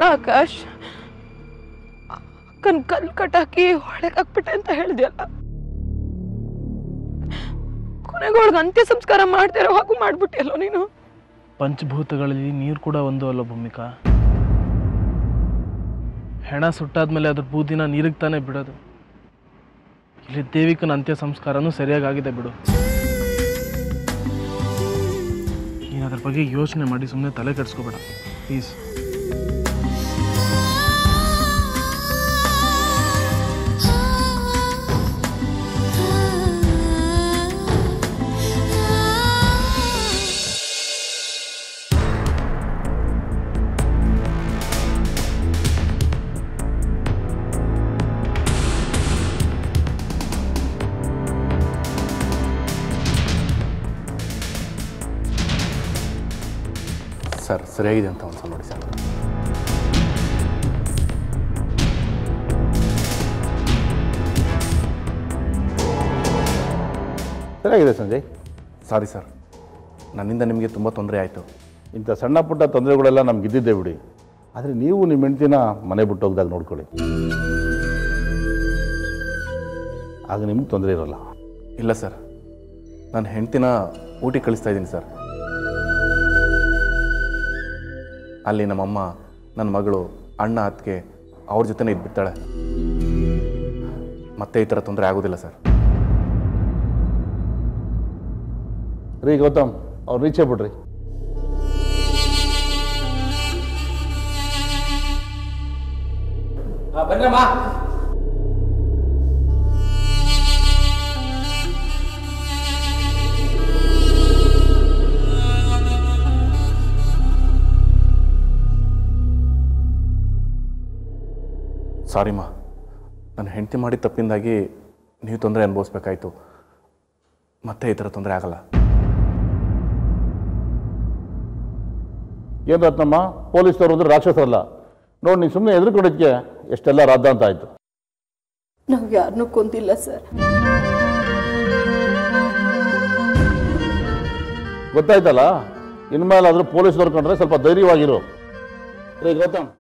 ಆಕಾಶ್ ಅಕ್ಕನ್ ಕಲ್ ಕಟ್ಟಾಕಿ ಹೊಳೆಗೆ ಹಾಕ್ಬಿಟ್ಟೆ ಅಂತ ಹೇಳಿದ್ಯಲ್ಲ ಕೊನೆಗೊಳಗೆ ಅಂತ್ಯ ಸಂಸ್ಕಾರ ಮಾಡ್ದಿರೋ ಹಾಗೂ ಮಾಡ್ಬಿಟ್ಟಿಯಲ್ಲೋ ನೀನು ಪಂಚಭೂತಗಳಲ್ಲಿ ನೀರು ಕೂಡ ಒಂದು ಅಲ್ಲ ಭೂಮಿಕಾ ಹೆಣ ಸುಟ್ಟಾದ್ಮೇಲೆ ಅದ್ರ ಬೂದಿನ ನೀರಿಗೆ ತಾನೇ ಬಿಡೋದು ಇಲ್ಲಿ ದೇವಿಕನ ಅಂತ್ಯ ಸಂಸ್ಕಾರನೂ ಸರಿಯಾಗಿ ಆಗಿದೆ ಬಿಡು ನೀನು ಅದ್ರ ಬಗ್ಗೆ ಯೋಚನೆ ಮಾಡಿ ಸುಮ್ಮನೆ ತಲೆ ಕೆಡಿಸ್ಕೋಬೇಡ ಪ್ಲೀಸ್ ಸರ್ ಸರಿಯಾಗಿದೆ ಅಂತ ಒಂದು ಸಲ ನೋಡಿ ಸರ್ ಸರಿಯಾಗಿದೆ ಸಂಜಯ್ ಸಾರಿ ಸರ್ ನನ್ನಿಂದ ನಿಮಗೆ ತುಂಬ ತೊಂದರೆ ಆಯಿತು ಇಂಥ ಸಣ್ಣ ಪುಟ್ಟ ತೊಂದರೆಗಳೆಲ್ಲ ನಮ್ಗೆ ಇದ್ದಿದ್ದೇ ಬಿಡಿ ಆದರೆ ನೀವು ನಿಮ್ಮ ಹೆಂಡ್ತಿನ ಮನೆ ಬಿಟ್ಟು ಹೋಗ್ದಾಗ ನೋಡ್ಕೊಳ್ಳಿ ಆಗ ನಿಮ್ಗೆ ತೊಂದರೆ ಇರೋಲ್ಲ ಇಲ್ಲ ಸರ್ ನಾನು ಹೆಂಡ್ತಿನ ಊಟಿಗೆ ಕಳಿಸ್ತಾ ಇದ್ದೀನಿ ಸರ್ ಅಲ್ಲಿ ನಮ್ಮಮ್ಮ ನನ್ನ ಮಗಳು ಅಣ್ಣ ಅತ್ತಿಗೆ ಅವ್ರ ಜೊತೆನೇ ಇದ್ಬಿಡ್ತಾಳೆ ಮತ್ತೆ ಈ ಥರ ತೊಂದರೆ ಆಗೋದಿಲ್ಲ ಸರ್ ರೀ ಗೌತಮ್ ಅವ್ರು ರೀಚೇ ಬಿಡ್ರಿ ಸಾರಿಮ್ಮ ನನ್ನ ಹೆಂಡತಿ ಮಾಡಿದ ತಪ್ಪಿಂದಾಗಿ ನೀವು ತೊಂದರೆ ಅನುಭವಿಸ್ಬೇಕಾಯ್ತು ಮತ್ತೆ ಈ ಥರ ತೊಂದರೆ ಆಗಲ್ಲ ಏನು ರತ್ನಮ್ಮ ಪೊಲೀಸ್ನವ್ರು ಅಂದ್ರೆ ರಾಕ್ಷಸರಲ್ಲ ನೋಡಿ ನೀನು ಸುಮ್ಮನೆ ಎದುರುಕೊಂಡಿದ್ದಕ್ಕೆ ಎಷ್ಟೆಲ್ಲ ರಾದ್ದ ಅಂತ ಆಯಿತು ನಾವು ಯಾರನ್ನೂ ಕೊಂದಿಲ್ಲ ಸರ್ ಗೊತ್ತಾಯ್ತಲ್ಲ ಇನ್ಮೇಲಾದರೂ ಪೊಲೀಸ್ನವ್ರು ಕಂಡ್ರೆ ಸ್ವಲ್ಪ ಧೈರ್ಯವಾಗಿರು ರೀ ಗೌತಮ್